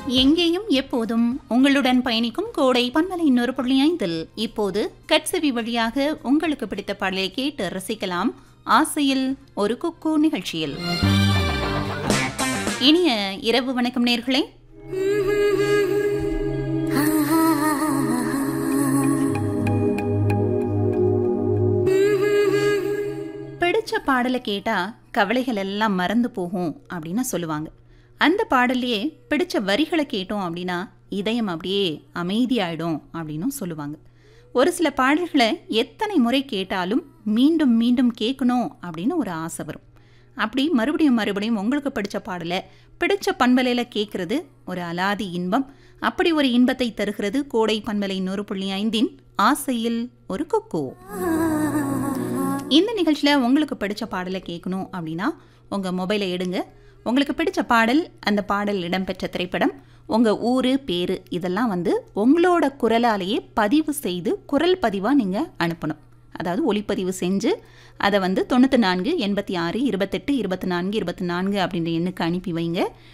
எங்கேயும் எப்போதும் உங்களுடன் பயணிக்கும் கோடை பன்மலை இன்னொரு புள்ளி ஐந்தில் இப்போது கட்சவி வழியாக உங்களுக்கு பிடித்த பாடலை கேட்டு ரசிக்கலாம் ஆசையில் ஒரு குக்கு நிகழ்ச்சியில் இனிய இரவு வணக்கம் நேர்களே பிடிச்ச பாடலை கேட்டா கவலைகள் எல்லாம் மறந்து போகும் அப்படின்னு சொல்லுவாங்க அந்த பாடல்லையே பிடிச்ச வரிகளை கேட்டோம் அப்படின்னா இதயம் அப்படியே அமைதியாயிடும் அப்படின்னும் சொல்லுவாங்க ஒரு சில பாடல்களை எத்தனை முறை கேட்டாலும் மீண்டும் மீண்டும் கேட்கணும் அப்படின்னு ஒரு ஆசை வரும் அப்படி மறுபடியும் மறுபடியும் உங்களுக்கு பிடிச்ச பாடலை பிடிச்ச பண்பலையில் கேட்குறது ஒரு அலாதி இன்பம் அப்படி ஒரு இன்பத்தை தருகிறது கோடை பண்பலை நூறு புள்ளி ஐந்தின் ஆசையில் ஒரு கொக்கோ இந்த நிகழ்ச்சியில் உங்களுக்கு பிடிச்ச பாடலை கேட்கணும் அப்படின்னா உங்கள் மொபைலை எடுங்க உங்களுக்கு பிடிச்ச பாடல் அந்த பாடல் இடம்பெற்ற திரைப்படம் உங்கள் ஊர் பேர் இதெல்லாம் வந்து உங்களோட குரலாலேயே பதிவு செய்து குரல் பதிவாக நீங்கள் அனுப்பணும் அதாவது ஒளிப்பதிவு செஞ்சு அதை வந்து தொண்ணூற்றி நான்கு எண்பத்தி ஆறு இருபத்தெட்டு இருபத்தி நான்கு இருபத்தி நான்கு அப்படின்ற எண்ணுக்கு அனுப்பி வைங்க